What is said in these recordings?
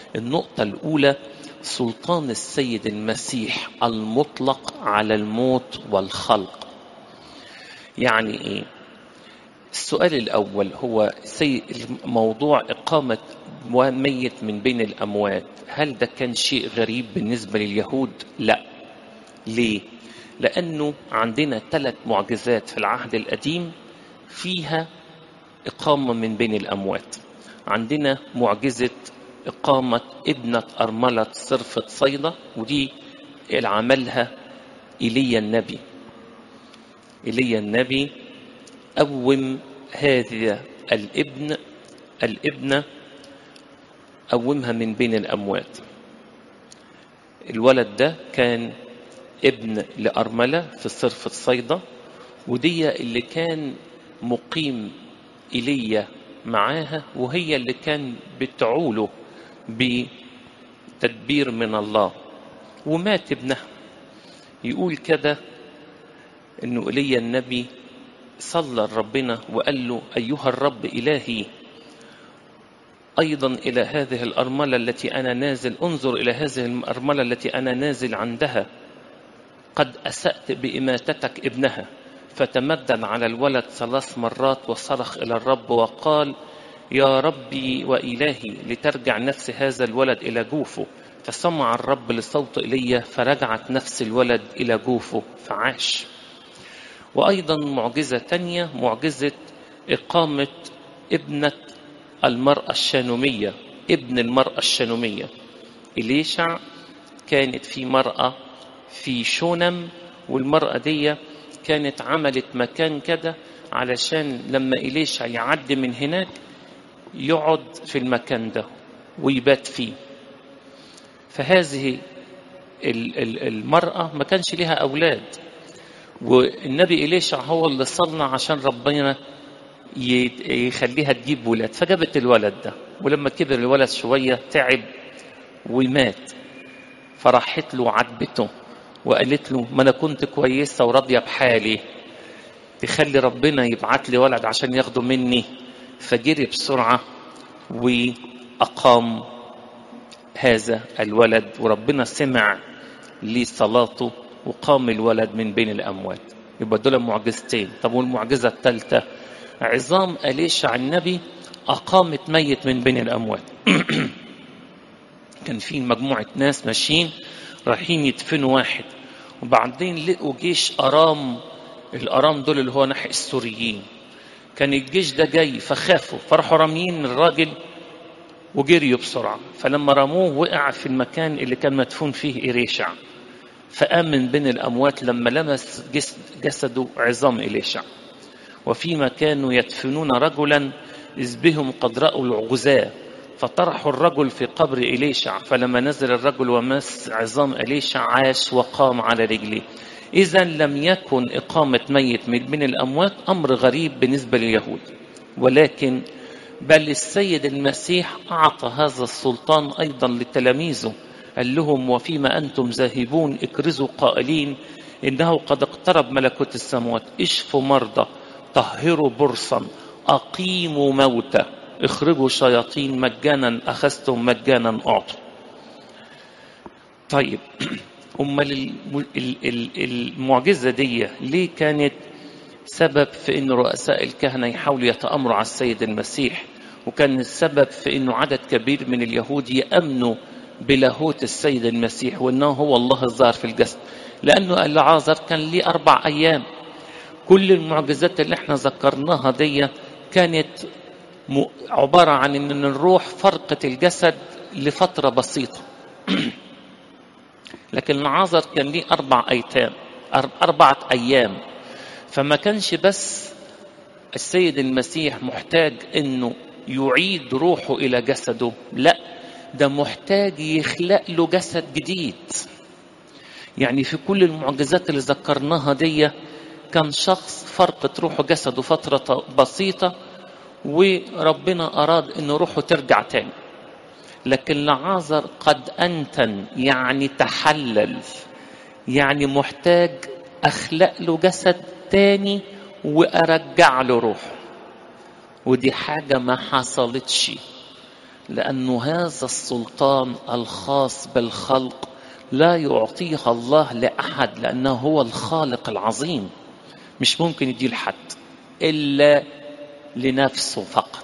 النقطة الأولى سلطان السيد المسيح المطلق على الموت والخلق يعني إيه؟ السؤال الأول هو سي موضوع إقامة ميت من بين الأموات هل ده كان شيء غريب بالنسبة لليهود؟ لا ليه؟ لأنه عندنا ثلاث معجزات في العهد القديم فيها إقامة من بين الأموات عندنا معجزة إقامة ابنة أرملة صرفة صيدا ودي اللي عملها إيليا النبي إيليا النبي قوم هذه الابن الابنة قومها من بين الأموات الولد ده كان ابن لأرملة في صرفة صيدا ودي اللي كان مقيم إيليا معاها وهي اللي كان بتعوله بتدبير من الله ومات ابنها يقول كده انه ايليا النبي صلى لربنا وقال له ايها الرب الهي ايضا الى هذه الارمله التي انا نازل انظر الى هذه الارمله التي انا نازل عندها قد اسات باماتتك ابنها فتمدد على الولد ثلاث مرات وصرخ الى الرب وقال يا ربي وإلهي لترجع نفس هذا الولد إلى جوفه فسمع الرب لصوت إيليا فرجعت نفس الولد إلى جوفه فعاش وأيضا معجزة تانية معجزة إقامة ابنة المرأة الشانومية ابن المرأة الشانومية إليشع كانت في مرأة في شونم والمرأة دي كانت عملت مكان كده علشان لما إليشع يعدي من هناك يقعد في المكان ده ويبات فيه فهذه المرأة ما كانش لها أولاد والنبي إليشع هو اللي صلى عشان ربنا يخليها تجيب ولاد فجابت الولد ده ولما كبر الولد شوية تعب ومات فراحت له عاتبته وقالت له ما أنا كنت كويسة وراضية بحالي تخلي ربنا يبعت لي ولد عشان ياخده مني فجري بسرعة وأقام هذا الولد وربنا سمع لصلاته وقام الولد من بين الأموات يبقى دول معجزتين طب والمعجزة الثالثة عظام أليشع النبي أقامت ميت من بين الأموات كان في مجموعة ناس ماشيين رايحين يدفنوا واحد وبعدين لقوا جيش أرام الأرام دول اللي هو ناحية السوريين كان الجيش ده جاي فخافوا فراحوا راميين الراجل وجريوا بسرعة فلما رموه وقع في المكان اللي كان مدفون فيه إريشع فقام من بين الأموات لما لمس جسده عظام إليشع وفيما كانوا يدفنون رجلا إذ بهم قد رأوا العجزاء فطرحوا الرجل في قبر إليشع فلما نزل الرجل ومس عظام إليشع عاش وقام على رجليه إذا لم يكن إقامة ميت من الأموات أمر غريب بالنسبة لليهود ولكن بل السيد المسيح أعطى هذا السلطان أيضا لتلاميذه قال لهم وفيما أنتم ذاهبون اكرزوا قائلين إنه قد اقترب ملكوت السماوات اشفوا مرضى طهروا برصا أقيموا موتى اخرجوا شياطين مجانا أخذتم مجانا أعطوا طيب امال المعجزه دي ليه كانت سبب في ان رؤساء الكهنه يحاولوا يتامروا على السيد المسيح وكان السبب في انه عدد كبير من اليهود يامنوا بلاهوت السيد المسيح وانه هو الله الظاهر في الجسد لانه العازر كان ليه اربع ايام كل المعجزات اللي احنا ذكرناها دي كانت عباره عن ان الروح فرقت الجسد لفتره بسيطه لكن العازر كان ليه أربع أيتام أربعة أيام فما كانش بس السيد المسيح محتاج إنه يعيد روحه إلى جسده لا ده محتاج يخلق له جسد جديد يعني في كل المعجزات اللي ذكرناها دي كان شخص فرقت روحه جسده فترة بسيطة وربنا أراد إن روحه ترجع تاني لكن لعازر قد أنتن يعني تحلل يعني محتاج أخلق له جسد تاني وأرجع له روحه ودي حاجة ما حصلتش لأنه هذا السلطان الخاص بالخلق لا يعطيها الله لأحد لأنه هو الخالق العظيم مش ممكن يديه لحد إلا لنفسه فقط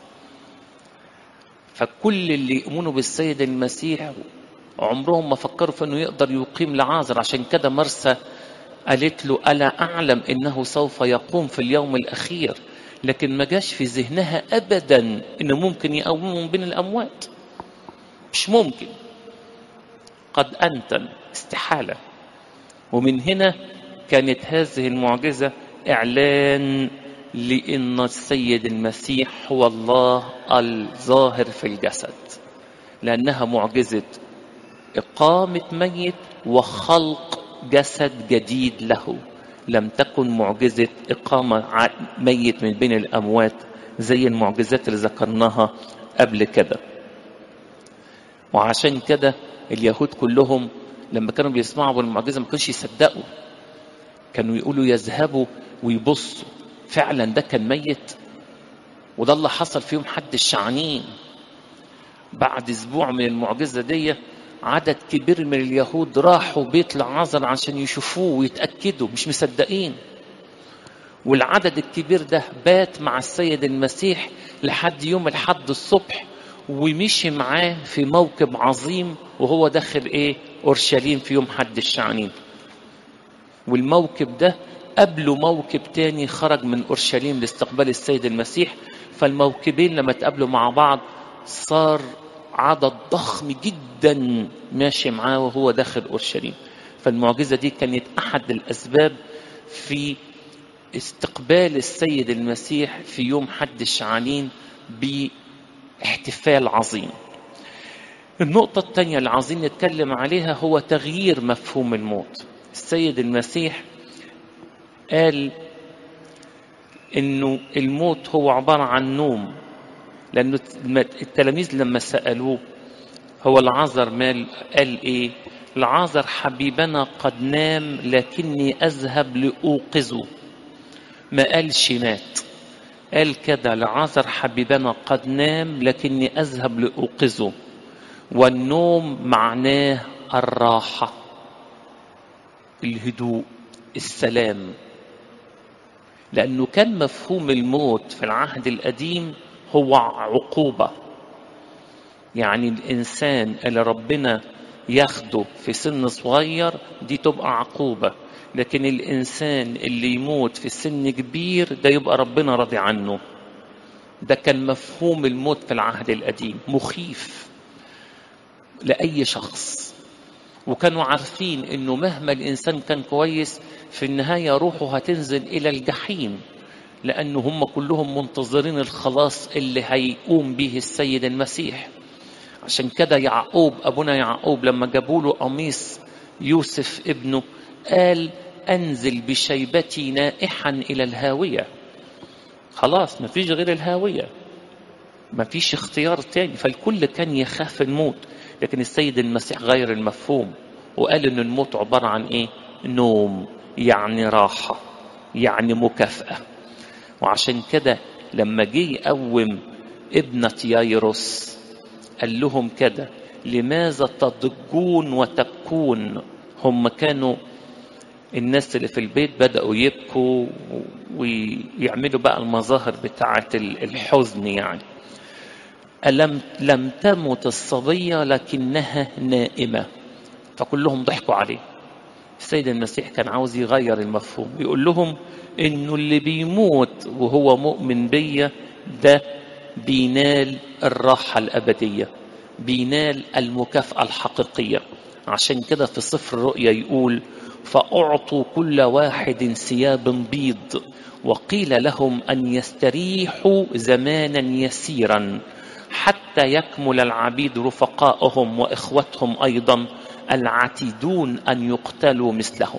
فكل اللي يؤمنوا بالسيد المسيح عمرهم ما فكروا في انه يقدر يقيم لعازر عشان كده مرسى قالت له الا اعلم انه سوف يقوم في اليوم الاخير لكن ما جاش في ذهنها ابدا انه ممكن يقومه من بين الاموات مش ممكن قد انتن استحاله ومن هنا كانت هذه المعجزه اعلان لان السيد المسيح هو الله الظاهر في الجسد لانها معجزه اقامه ميت وخلق جسد جديد له لم تكن معجزه اقامه ميت من بين الاموات زي المعجزات اللي ذكرناها قبل كده وعشان كده اليهود كلهم لما كانوا بيسمعوا بالمعجزه ما كانوش يصدقوا كانوا يقولوا يذهبوا ويبصوا فعلا ده كان ميت وده اللي حصل في يوم حد الشعنين بعد اسبوع من المعجزه دي عدد كبير من اليهود راحوا بيت العازر عشان يشوفوه ويتاكدوا مش مصدقين والعدد الكبير ده بات مع السيد المسيح لحد يوم الحد الصبح ومشي معاه في موكب عظيم وهو داخل ايه اورشليم في يوم حد الشعنين والموكب ده قبله موكب تاني خرج من اورشليم لاستقبال السيد المسيح فالموكبين لما تقابلوا مع بعض صار عدد ضخم جدا ماشي معاه وهو داخل اورشليم فالمعجزه دي كانت احد الاسباب في استقبال السيد المسيح في يوم حد الشعانين باحتفال عظيم النقطة الثانية اللي عايزين نتكلم عليها هو تغيير مفهوم الموت السيد المسيح قال انه الموت هو عبارة عن نوم لانه التلاميذ لما سألوه هو العذر مال قال ايه العذر حبيبنا قد نام لكني اذهب لاوقظه ما قالش مات قال كده العذر حبيبنا قد نام لكني اذهب لاوقظه والنوم معناه الراحه الهدوء السلام لانه كان مفهوم الموت في العهد القديم هو عقوبه يعني الانسان اللي ربنا ياخده في سن صغير دي تبقى عقوبه لكن الانسان اللي يموت في سن كبير ده يبقى ربنا راضي عنه ده كان مفهوم الموت في العهد القديم مخيف لاي شخص وكانوا عارفين انه مهما الانسان كان كويس في النهايه روحه هتنزل الى الجحيم لانه هم كلهم منتظرين الخلاص اللي هيقوم به السيد المسيح عشان كده يعقوب ابونا يعقوب لما جابوا له قميص يوسف ابنه قال انزل بشيبتي نائحا الى الهاويه خلاص مفيش غير الهاويه مفيش اختيار تاني فالكل كان يخاف الموت لكن السيد المسيح غير المفهوم وقال ان الموت عباره عن ايه نوم يعني راحه يعني مكافاه وعشان كده لما جه يقوم ابنة يايروس قال لهم كده لماذا تضجون وتبكون هم كانوا الناس اللي في البيت بدأوا يبكوا ويعملوا بقى المظاهر بتاعة الحزن يعني ألم لم تمت الصبية لكنها نائمة فكلهم ضحكوا عليه السيد المسيح كان عاوز يغير المفهوم يقول لهم انه اللي بيموت وهو مؤمن بيا ده بينال الراحة الأبدية بينال المكافأة الحقيقية عشان كده في سفر الرؤيا يقول فأعطوا كل واحد ثياب بيض وقيل لهم أن يستريحوا زمانا يسيرا حتى يكمل العبيد رفقائهم وإخوتهم أيضا العتيدون أن يقتلوا مثلهم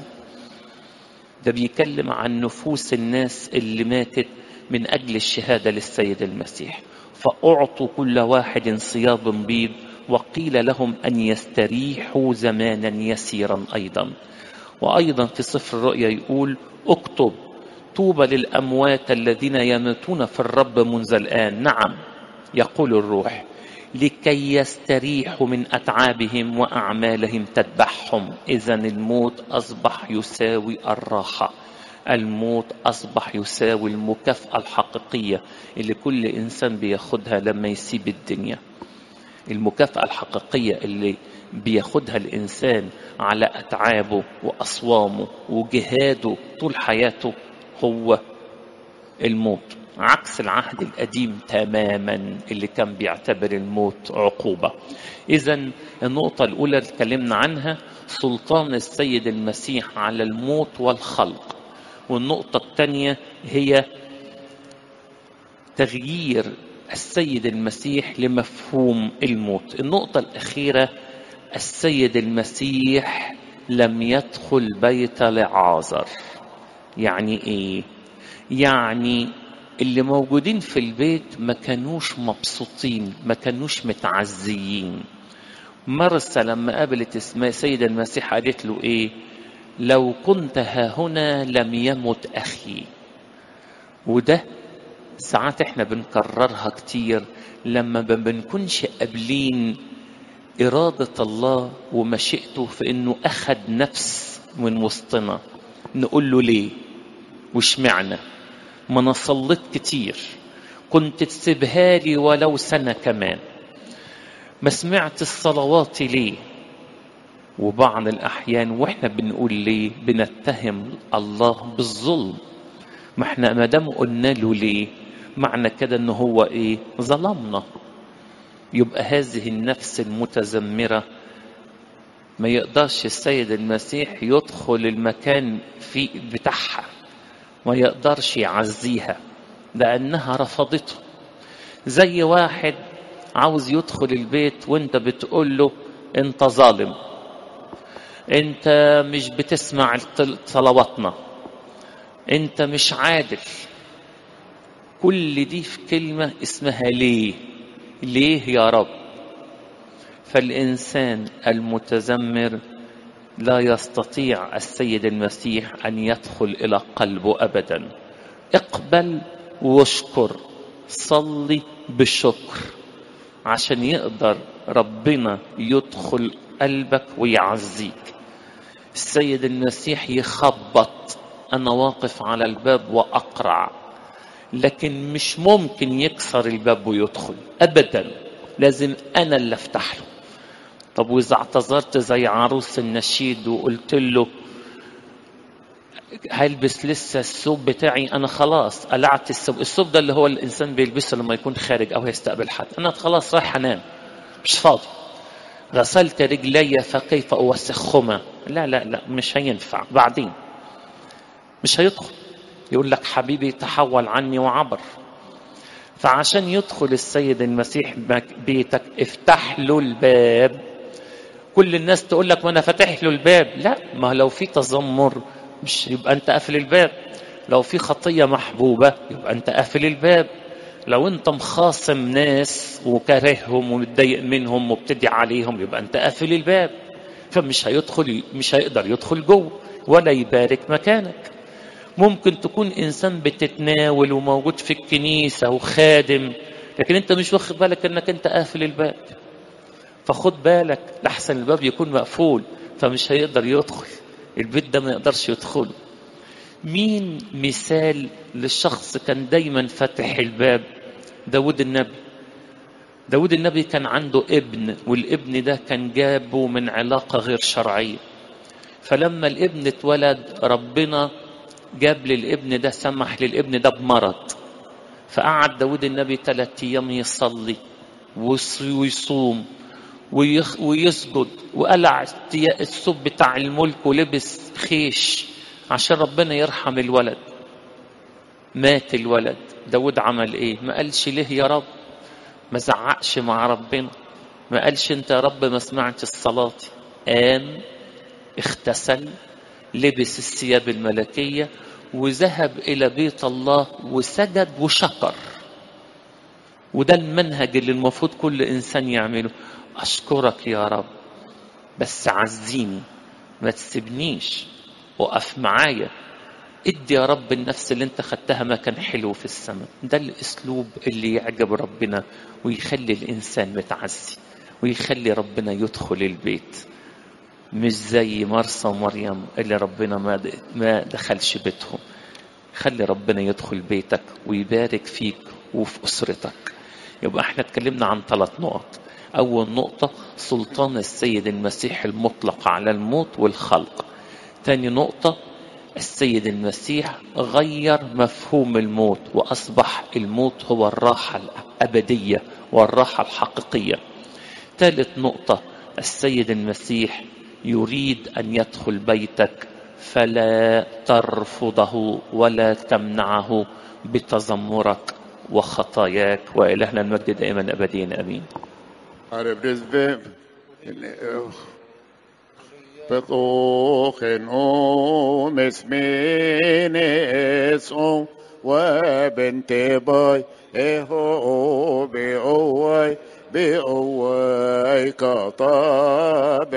ده بيكلم عن نفوس الناس اللي ماتت من أجل الشهادة للسيد المسيح فأعطوا كل واحد صياب بيض وقيل لهم أن يستريحوا زمانا يسيرا أيضا وأيضا في سفر الرؤيا يقول اكتب طوبى للأموات الذين يموتون في الرب منذ الآن نعم يقول الروح لكي يستريحوا من أتعابهم وأعمالهم تذبحهم إذا الموت أصبح يساوي الراحة الموت أصبح يساوي المكافأة الحقيقية اللي كل إنسان بياخدها لما يسيب الدنيا المكافأة الحقيقية اللي بياخدها الإنسان على أتعابه وأصوامه وجهاده طول حياته هو الموت عكس العهد القديم تماما اللي كان بيعتبر الموت عقوبة إذا النقطة الأولى اللي اتكلمنا عنها سلطان السيد المسيح على الموت والخلق والنقطة الثانية هي تغيير السيد المسيح لمفهوم الموت النقطة الأخيرة السيد المسيح لم يدخل بيت لعازر يعني ايه يعني اللي موجودين في البيت ما كانوش مبسوطين ما كانوش متعزيين مرسى لما قابلت اسماء سيد المسيح قالت له ايه لو كنت ها هنا لم يمت اخي وده ساعات احنا بنكررها كتير لما ما بنكونش قابلين إرادة الله ومشيئته في إنه أخد نفس من وسطنا نقول له ليه وش معنى ما أنا صليت كتير كنت تسيبها لي ولو سنة كمان ما سمعت الصلوات ليه وبعض الأحيان وإحنا بنقول ليه بنتهم الله بالظلم ما احنا ما دام قلنا له ليه معنى كده ان هو ايه ظلمنا يبقى هذه النفس المتذمرة ما يقدرش السيد المسيح يدخل المكان في بتاعها ما يقدرش يعزيها لأنها رفضته زي واحد عاوز يدخل البيت وانت بتقول له انت ظالم انت مش بتسمع صلواتنا انت مش عادل كل دي في كلمة اسمها ليه ليه يا رب فالإنسان المتذمر لا يستطيع السيد المسيح أن يدخل إلى قلبه أبدا اقبل واشكر صلي بالشكر عشان يقدر ربنا يدخل قلبك ويعزيك السيد المسيح يخبط أنا واقف على الباب وأقرع لكن مش ممكن يكسر الباب ويدخل ابدا لازم انا اللي افتح له طب واذا اعتذرت زي عروس النشيد وقلت له هلبس لسه الثوب بتاعي انا خلاص قلعت الثوب الثوب ده اللي هو الانسان بيلبسه لما يكون خارج او يستقبل حد انا خلاص رايح انام مش فاضي غسلت رجلي فكيف اوسخهما لا لا لا مش هينفع بعدين مش هيدخل يقول لك حبيبي تحول عني وعبر فعشان يدخل السيد المسيح بيتك افتح له الباب كل الناس تقول لك وانا فاتح له الباب لا ما لو في تذمر مش يبقى انت قافل الباب لو في خطيه محبوبه يبقى انت قافل الباب لو انت مخاصم ناس وكارههم ومتضايق منهم وبتدعي عليهم يبقى انت قافل الباب فمش هيدخل مش هيقدر يدخل جوه ولا يبارك مكانك ممكن تكون انسان بتتناول وموجود في الكنيسه وخادم لكن انت مش واخد بالك انك انت قافل الباب فخد بالك لحسن الباب يكون مقفول فمش هيقدر يدخل البيت ده ما يقدرش يدخله مين مثال للشخص كان دايما فاتح الباب داود النبي داود النبي كان عنده ابن والابن ده كان جابه من علاقة غير شرعية فلما الابن اتولد ربنا جاب للابن ده سمح للابن ده بمرض فقعد داود النبي ثلاثة أيام يصلي ويصوم ويسجد وقلع الثوب بتاع الملك ولبس خيش عشان ربنا يرحم الولد مات الولد داود عمل ايه ما قالش ليه يا رب ما زعقش مع ربنا ما قالش انت يا رب ما سمعتش الصلاة قام اغتسل لبس الثياب الملكية وذهب إلى بيت الله وسجد وشكر وده المنهج اللي المفروض كل إنسان يعمله أشكرك يا رب بس عزيني ما تسيبنيش وقف معايا ادي يا رب النفس اللي انت خدتها ما كان حلو في السماء ده الاسلوب اللي يعجب ربنا ويخلي الانسان متعزي ويخلي ربنا يدخل البيت مش زي مرسى ومريم اللي ربنا ما ما دخلش بيتهم خلي ربنا يدخل بيتك ويبارك فيك وفي اسرتك يبقى احنا اتكلمنا عن ثلاث نقط اول نقطه سلطان السيد المسيح المطلق على الموت والخلق تاني نقطه السيد المسيح غير مفهوم الموت واصبح الموت هو الراحه الابديه والراحه الحقيقيه ثالث نقطه السيد المسيح يريد ان يدخل بيتك فلا ترفضه ولا تمنعه بتذمرك وخطاياك والهنا المجد دائما ابديا امين Arbetsbrev. بطوخ أمس مينيس وبنت باي إهو بأوي بأوي كطاب